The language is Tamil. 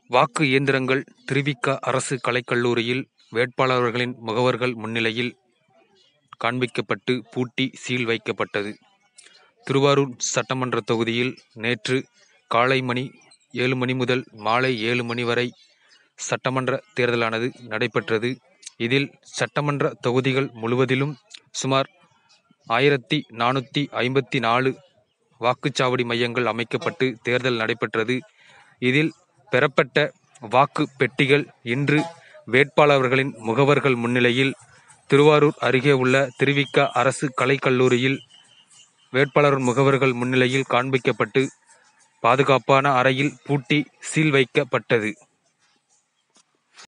வாக்கு இயந்திரங்கள் திருவிக அரசு கலைக்கல்லூரியில் வேட்பாளர்களின் முகவர்கள் முன்னிலையில் காண்பிக்கப்பட்டு பூட்டி சீல் வைக்கப்பட்டது. திருவாரூர் சட்டமன்ற தொகுதியில் நேற்று காலை மணி ஏழு மணி முதல் மாலை ஏழு மணி வரை சட்டமன்ற தேர்தலானது நடைபெற்றது. இதில் சட்டமன்ற தொகுதிகள் முழுவதிலும் சுமார் ஆயிரத்தி நானூத்தி ஐம்பத்தி நாலு வாக்குச்சாவடி மையங்கள் அமைக்கப்பட்டு தேர்தல் நடைபெற்றது. இதில் பெறப்பட்ட வாக்கு பெட்டிகள் இன்று வேட்பாளர்களின் முகவர்கள் முன்னிலையில் திருவாரூர் அருகே உள்ள திருவிக அரசு கலைக்கல்லூரியில் வேட்பாளர் முகவர்கள் முன்னிலையில் காண்பிக்கப்பட்டு பாதுகாப்பான அறையில் பூட்டி சீல் வைக்கப்பட்டது.